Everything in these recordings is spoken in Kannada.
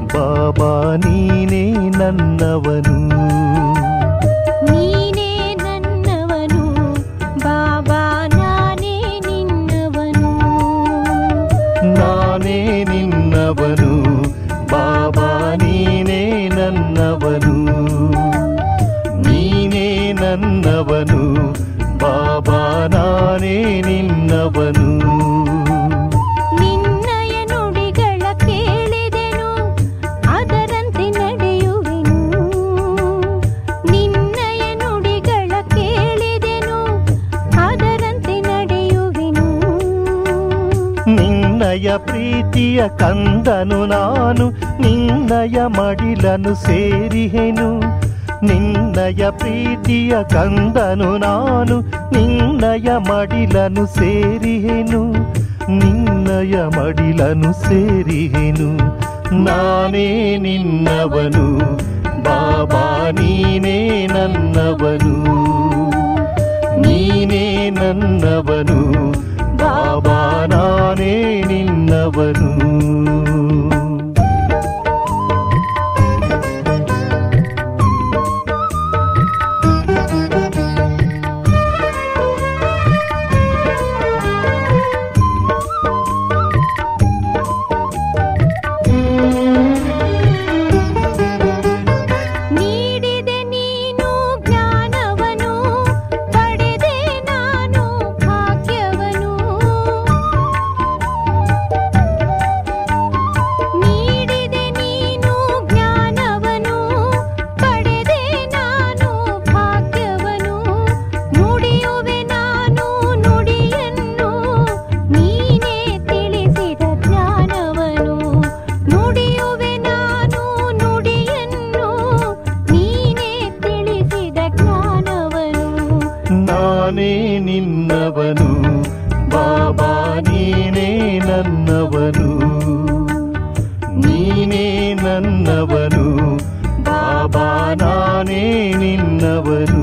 ಬಾಬಾ ನೀನೇ ನನ್ನವನು ನೀನೇ ನನ್ನವನು ಬಾಬಾ ನಾನೇ ನಿನ್ನವನು ನಾನೇ ನಿನ್ನವನು ಬಾಬಾ ನೀನೇ ನನ್ನವನು ನೀನೇ ನನ್ನವನು ಬಾಬಾ ನಾನೇ ನಿನ್ನವನು ನಿನ್ನಯ ನುಡಿಗಳ ಕೇಳಿದೆನು ಅದರಂತೆ ನಡೆಯುವೆನು ನಿನ್ನಯ ನುಡಿಗಳ ಕೇಳಿದೆನು ಅದರಂತೆ ನಡೆಯುವೆನು ನಿನ್ನಯ ಪ್ರೀತಿಯ ಕಂದನು ನಾನು ನಿನ್ನಯ ಮಡಿಲನು ಸೇರಿಹೆನು ನಿನ್ನಯ ಪ್ರೀತಿಯ ಕಂದನು ನಾನು ನಿನ್ನಯ ಮಡಿಲನು ಸೇರಿಹೆನು ನಿನ್ನಯ ಮಡಿಲನು ಸೇರಿಹೆನು ನಾನೇ ನಿನ್ನವನು ಬಾಬಾ ನೀನೇ ನನ್ನವನು ನೀನೇ ನನ್ನವನು ಬಾಬಾ ನಾನೇ ನಿನ್ನವನು ನೀಡಿದೆ ನೀನು ಜ್ಞಾನವನು ಪಡೆದೆ ನಾನು ಭಾಗ್ಯವನು ನೀಡಿದೆ ನೀನು ಜ್ಞಾನವನು ಪಡೆದೆ ನಾನು ಭಾಗ್ಯವನು ನುಡಿಯುವೆ ನಾನು ನುಡಿಯನ್ನು ನೀನೇ ತಿಳಿಸಿದ ಜ್ಞಾನವನು ನುಡಿಯುವೆ ನಾನು ನುಡಿಯನ್ನು ನೀನೇ ತಿಳಿಸಿದ ಜ್ಞಾನವನು ನಾನೇ ನಿನ್ನವನು ಬಾಬಾ ನೀನೇ ನನ್ನವನು ನೀನೇ ನನ್ನವನು ಬಾಬಾ ನಾನೇ ನಿನ್ನವನು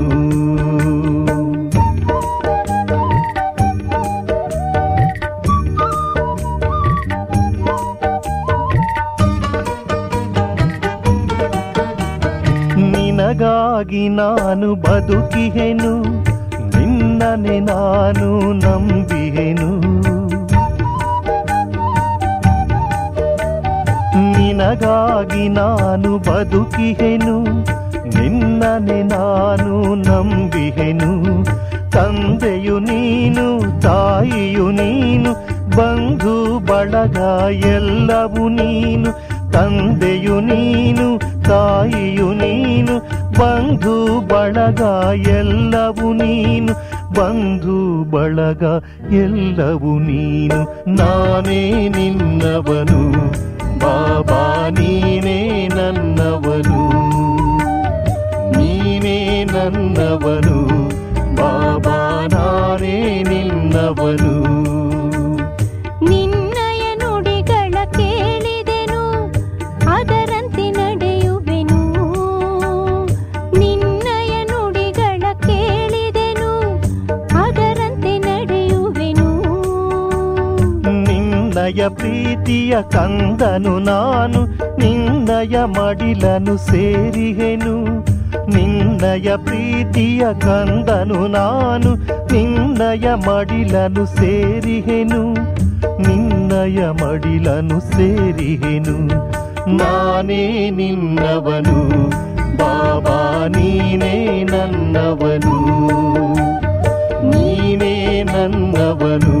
ನಿನಗಾಗಿ ನಾನು ಬದುಕಿಹೆನು ನಿನ್ನನೆ ನಾನು ನಂಬಿಹೆನು ನಿನಗಾಗಿ ನಾನು ಬದುಕಿಹೆನು ನಿನ್ನನೆ ನಾನು ನಂಬಿಹೆನು ತಂದೆಯು ನೀನು ತಾಯಿಯು ನೀನು ಬಂಧು ಬಳಗ ಎಲ್ಲವೂ ನೀನು ತಂದೆಯು ನೀನು ತಾಯಿಯು ನೀನು ಬಂಧು ಬಳಗ ಎಲ್ಲವೂ ನೀನು ಬಂಧು ಬಳಗ ಎಲ್ಲವೂ ನೀನು ನಾನೇ ನಿನ್ನವನು ಬಾಬಾ ನೀನೇ ನನ್ನವನು ನೀನೇ ನನ್ನವನು ಬಾಬಾ ನಾನೇ ನಿನ್ನವನು ನಿನ್ನಯ ನುಡಿಗಳ ಕೇಳಿದೆನು ಅದರಂತೆ ನಡೆಯುವೆನು ನಿನ್ನಯ ನುಡಿಗಳ ಕೇಳಿದೆನು ಅದರಂತೆ ನಡೆಯುವೆನು ನಿನ್ನಯ ಪ್ರೀತಿಯ ಕಂದನು ನಾನು ನಿನ್ನಯ ಮಡಿಲನು ಸೇರಿಹೆನು ನಿನ್ನಯ ಪ್ರೀತಿಯ ಕಂದನು ನಾನು ನಿನ್ನಯ ಮಡಿಲನು ಸೇರಿಹೆನು ನಿನ್ನಯ ಮಡಿಲನು ಸೇರಿಹೆನು ನಾನೇ ನಿನ್ನವನು ಬಾಬಾ ನೀನೇ ನನ್ನವನು ನೀನೇ ನನ್ನವನು